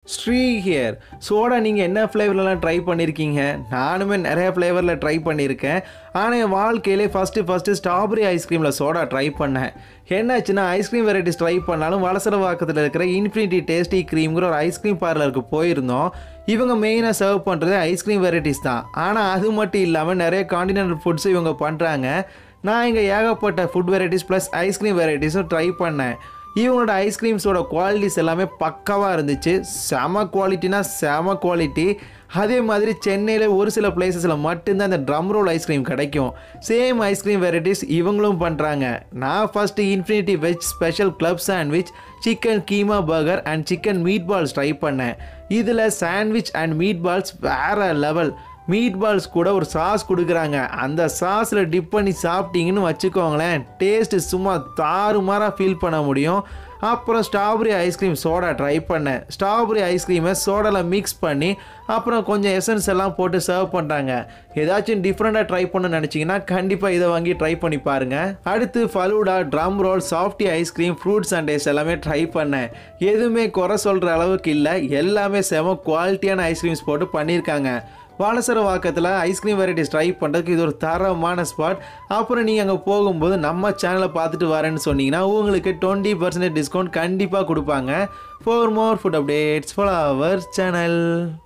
Sri here soda நீங்கள் என்ன ஃப்ளேவர்லலாம் try பண்ணியிருக்கீங்க நானுமே நிறைய ஃப்ளேவரில் ட்ரை பண்ணியிருக்கேன் ஆனால் என் வாழ்க்கையிலே ஃபஸ்ட்டு ஃபஸ்ட்டு ஸ்ட்ராபெரி ஐஸ்கிரீமில் சோடா ட்ரை பண்ணேன் என்னாச்சுன்னா ஐஸ்கிரீம் வெரைட்டிஸ் ட்ரை பண்ணாலும் வலசரவாக்கத்தில் இருக்கிற இன்ஃபினிட்டி டேஸ்டி க்ரீம்ங்கிற ஒரு ஐஸ்கிரீம் பார்லருக்கு போயிருந்தோம் இவங்க மெயினாக சர்வ் பண்ணுறது ஐஸ்கிரீம் வெரைட்டிஸ் தான் ஆனால் அது மட்டும் இல்லாமல் நிறைய காண்டினென்டல் ஃபுட்ஸ் இவங்க பண்ணுறாங்க நான் இங்கே ஏகப்பட்ட ஃபுட் வெரைட்டிஸ் ப்ளஸ் ஐஸ்கிரீம் வெரைட்டிஸும் ட்ரை பண்ணேன் இவங்களோட ஐஸ்கிரீம்ஸோட குவாலிட்டிஸ் எல்லாமே பக்காவாக இருந்துச்சு செம குவாலிட்டினா செம குவாலிட்டி அதே மாதிரி சென்னையில் ஒரு சில பிளேசஸில் மட்டும்தான் இந்த ட்ரம் ரோல் ஐஸ்கிரீம் கிடைக்கும் சேம் ஐஸ்கிரீம் வெரைட்டிஸ் இவங்களும் பண்ணுறாங்க நான் first infinity veg special club sandwich chicken keema burger and chicken meat balls try பண்ணேன் இதில் சாண்ட்விச் அண்ட் மீட் பால்ஸ் வேறு லெவல் மீட் பால்ஸ் கூட ஒரு சாஸ் கொடுக்குறாங்க அந்த சாஸில் டிப் பண்ணி சாப்பிட்டீங்கன்னு வச்சுக்கோங்களேன் டேஸ்ட்டு சும்மா தாறுமாறாக ஃபீல் பண்ண முடியும் அப்புறம் ஸ்ட்ராபெரி ஐஸ்கிரீம் சோடா ட்ரை பண்ணேன் ஸ்ட்ராபெரி ஐஸ்கிரீமை சோடாவில் மிக்ஸ் பண்ணி அப்புறம் கொஞ்சம் எசன்ஸ் எல்லாம் போட்டு சர்வ் பண்ணுறாங்க ஏதாச்சும் டிஃப்ரெண்ட்டாக ட்ரை பண்ண நினச்சிங்கன்னா கண்டிப்பாக இதை வாங்கி ட்ரை பண்ணி பாருங்கள் அடுத்து falooda drum roll softy ice cream fruit sundaes எல்லாமே ட்ரை பண்ணேன் எதுவுமே குறை சொல்கிற அளவுக்கு இல்லை எல்லாமே செம குவாலிட்டியான ஐஸ்கிரீம்ஸ் போட்டு பண்ணியிருக்காங்க வாலசர வாக்கத்தில் ஐஸ்கிரீம் வெரைட்டிஸ் ட்ரை பண்ணுறதுக்கு இது ஒரு தரமான ஸ்பாட் அப்புறம் நீங்கள் அங்கே போகும்போது நம்ம சேனலை பார்த்துட்டு வரேன்னு சொன்னீங்கன்னா உங்களுக்கு டுவெண்ட்டி பர்சன்டேஜ் டிஸ்கவுண்ட் கண்டிப்பாக கொடுப்பாங்க for more food updates follow our channel